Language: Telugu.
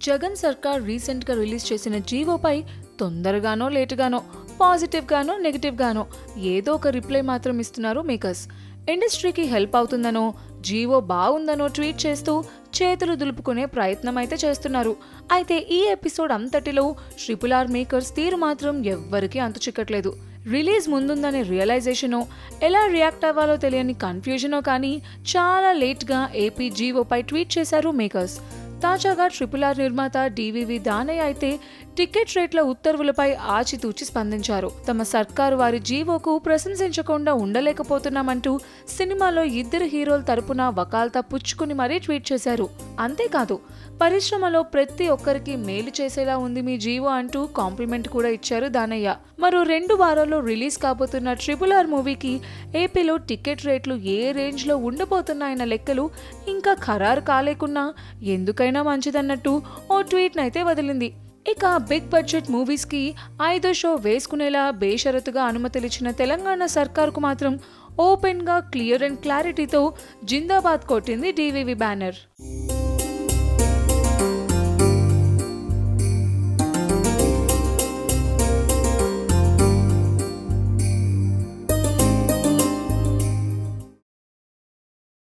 జగన్ సర్కార్ రీసెంట్గా రిలీజ్ చేసిన జీవోపై తొందరగానో లేటుగానో పాజిటివ్గానో నెగిటివ్గానో ఏదో ఒక రిప్లై మాత్రం ఇస్తున్నారు మేకర్స్ ఇండస్ట్రీకి హెల్ప్ అవుతుందనో జీవో బాగుందనో ట్వీట్ చేస్తూ చేతులు దులుపుకునే ప్రయత్నం అయితే చేస్తున్నారు అయితే ఈ ఎపిసోడ్ అంతటిలో ట్రిపుల్ ఆర్ మేకర్స్ తీరు మాత్రం ఎవ్వరికీ అంతు చిక్కట్లేదు రిలీజ్ ముందుందనే రియలైజేషనో ఎలా రియాక్ట్ అవ్వాలో తెలియని కన్ఫ్యూజనో కానీ చాలా లేట్గా ఏపీ జీవోపై ట్వీట్ చేశారు మేకర్స్ తాజాగా ట్రిపుల్ ఆర్ నిర్మాత డివివి దానయ్య అయితే టికెట్ రేట్ల ఉత్తర్వులపై ఆచితూచి స్పందించారు తమ సర్కారు వారి జీవోకు ప్రశంసించకుండా ఉండలేకపోతున్నామంటూ సినిమాలో ఇద్దరు హీరోల తరపున వకాల్తా పుచ్చుకుని మరీ ట్వీట్ చేశారు అంతేకాదు పరిశ్రమలో ప్రతి ఒక్కరికి మేలు చేసేలా ఉంది మీ జీవో అంటూ కాంప్లిమెంట్ కూడా ఇచ్చారు దానయ్య మరో రెండు వారాల్లో రిలీజ్ కాబోతున్న ట్రిపుల్ ఆర్ మూవీకి ఏపీలో టికెట్ రేట్లు ఏ రేంజ్లో ఉండబోతున్నాయన్న లెక్కలు ఇంకా ఖరారు కాలేకున్నా ఎందుకైనా మంచిదన్నట్టు ఓ ట్వీట్నైతే వదిలింది ఇక బిగ్ బడ్జెట్ మూవీస్కి ఐదో షో వేసుకునేలా బేషరతుగా అనుమతులిచ్చిన తెలంగాణ సర్కార్కు మాత్రం ఓపెన్గా క్లియర్ అండ్ క్లారిటీతో జిందాబాద్ కొట్టింది డీవీవీ బ్యానర్